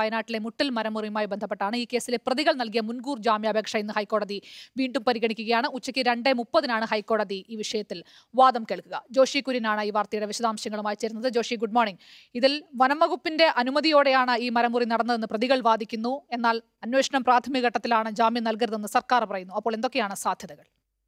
വയനാട്ടിലെ മുട്ടിൽ മരമുറിയുമായി ബന്ധപ്പെട്ടാണ് ഈ കേസിലെ പ്രതികൾ നൽകിയ മുൻകൂർ ജാമ്യാപേക്ഷ ഇന്ന് ഹൈക്കോടതി വീണ്ടും പരിഗണിക്കുകയാണ് ഉച്ചയ്ക്ക് രണ്ട് മുപ്പതിനാണ് ഹൈക്കോടതി ഈ വിഷയത്തിൽ വാദം കേൾക്കുക ജോഷി കുര്യനാണ് ഈ വാർത്തയുടെ വിശദാംശങ്ങളുമായി ചേരുന്നത് ജോഷി ഗുഡ് മോർണിംഗ് ഇതിൽ വനംവകുപ്പിന്റെ അനുമതിയോടെയാണ് ഈ മരമുറി നടന്നതെന്ന് പ്രതികൾ വാദിക്കുന്നു എന്നാൽ അന്വേഷണം പ്രാഥമിക ഘട്ടത്തിലാണ് ജാമ്യം നൽകരുതെന്ന് സർക്കാർ പറയുന്നു അപ്പോൾ എന്തൊക്കെയാണ് സാധ്യതകൾ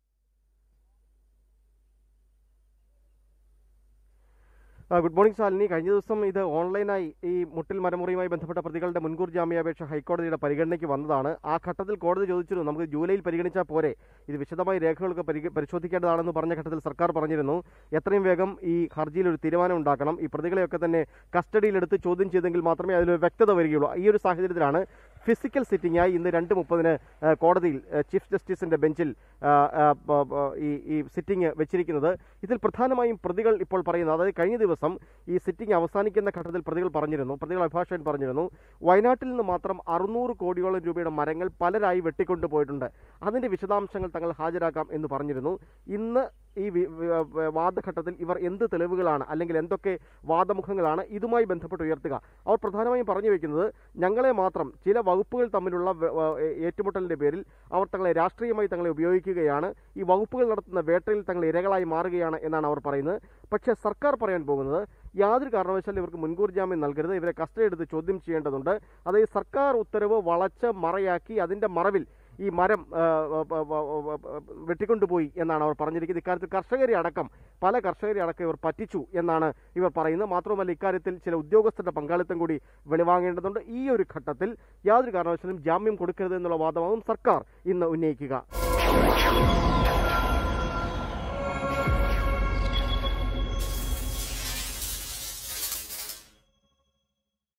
ആ, ഗുഡ് മോർണിംഗ് ശാലിനി കഴിഞ്ഞ ദിവസം ഇത് ഓൺലൈനായി ഈ മുട്ടിൽ മരമുറിയുമായി ബന്ധപ്പെട്ട പ്രതികളുടെ മുൻകൂർ ജാമ്യാപേക്ഷ ഹൈക്കോടതിയുടെ പരിഗണനയ്ക്ക് വന്നതാണ് ആ ഘട്ടത്തിൽ കോടതി ചോദിച്ചിരുന്നു നമുക്ക് ജൂലൈയിൽ പരിഗണിച്ചാൽ പോരെ ഇത് വിശദമായി രേഖകളൊക്കെ പരിഗ- പരിശോധിക്കേണ്ടതാണെന്ന് പറഞ്ഞ ഘട്ടത്തിൽ സർക്കാർ പറഞ്ഞിരുന്നു എത്രയും വേഗം ഈ ഹർജിയിൽ ഒരു തീരുമാനം ഉണ്ടാക്കണം ഈ പ്രതികളെയൊക്കെ തന്നെ കസ്റ്റഡിയിലെടുത്ത് ചോദ്യം ചെയ്തെങ്കിൽ മാത്രമേ അതിലൊരു വ്യക്തത വരികയുള്ളൂ ഈ ഒരു സാഹചര്യത്തിലാണ് ഫിസിക്കൽ സിറ്റിംഗായി ഇന്ന് രണ്ട് മുപ്പതിന് കോടതിയിൽ ആ, ചീഫ് ജസ്റ്റിസിന്റെ ബെഞ്ചിൽ ആ, ആ, പ- പ- ഈ ഈ സിറ്റിംഗ് വെച്ചിരിക്കുന്നത് ഇതിൽ പ്രധാനമായും പ്രതികൾ ഇപ്പോൾ പറയുന്നത് അതായത് കഴിഞ്ഞ ദിവസം ഈ സിറ്റിംഗ് അവസാനിക്കുന്ന ഘട്ടത്തിൽ പ്രതികൾ പറഞ്ഞിരുന്നു പ്രതികൾ അഭിഭാഷകൻ പറഞ്ഞിരുന്നു വയനാട്ടിൽ നിന്ന് മാത്രം അറുന്നൂറ് കോടിയോളം രൂപയുടെ മരങ്ങൾ പലരായി വെട്ടിക്കൊണ്ടുപോയിട്ടുണ്ട് അതിന്റെ വിശദാംശങ്ങൾ തങ്ങൾ ഹാജരാക്കാം എന്ന് പറഞ്ഞിരുന്നു ഇന്ന് ഈ വി- വി- വ- വാദഘട്ടത്തിൽ ഇവർ എന്ത് തെളിവുകളാണ് അല്ലെങ്കിൽ എന്തൊക്കെ വാദമുഖങ്ങളാണ് ഇതുമായി ബന്ധപ്പെട്ട് ഉയർത്തുക അവർ പ്രധാനമായും പറഞ്ഞു വെക്കുന്നത് ഞങ്ങളെ മാത്രം ചില വകുപ്പുകൾ തമ്മിലുള്ള വ- വ- ഏ- ഏറ്റുമുട്ടലിന്റെ പേരിൽ അവർ തങ്ങളെ രാഷ്ട്രീയമായി തങ്ങളെ ഉപയോഗിക്കുകയാണ് ഈ വകുപ്പുകൾ നടത്തുന്ന വേട്ടയിൽ തങ്ങൾ ഇരകളായി മാറുകയാണ് എന്നാണ് അവർ പറയുന്നത് പക്ഷേ സർക്കാർ പറയാൻ പോകുന്നത് യാതൊരു കാരണവശാലും ഇവർക്ക് മുൻകൂർ ജാമ്യം നൽകരുത് ഇവരെ കസ്റ്റഡി എടുത്ത് ചോദ്യം ചെയ്യേണ്ടതുണ്ട് അതായത് സർക്കാർ ഉത്തരവ് വളച്ച് മറയാക്കി അതിന്റെ മറവിൽ ഈ മരം ആ, ആ, ആ, ആ, ആ, ആ, വെട്ടിക്കൊണ്ടുപോയി എന്നാണ് അവർ പറഞ്ഞിരിക്കുന്നത് ഇക്കാര്യത്തിൽ കർഷകരെ അടക്കം പല കർഷകരെ അടക്കം ഇവർ പറ്റിച്ചു എന്നാണ് ഇവർ പറയുന്നത് മാത്രമല്ല ഇക്കാര്യത്തിൽ ചില ഉദ്യോഗസ്ഥരുടെ പങ്കാളിത്തം കൂടി വെളിവാങ്ങേണ്ടതുണ്ട് ഈ ഒരു ഘട്ടത്തിൽ യാതൊരു കാരണവശാലും ജാമ്യം കൊടുക്കരുത് എന്നുള്ള വാദമാകും സർക്കാർ ഇന്ന് ഉന്നയിക്കുക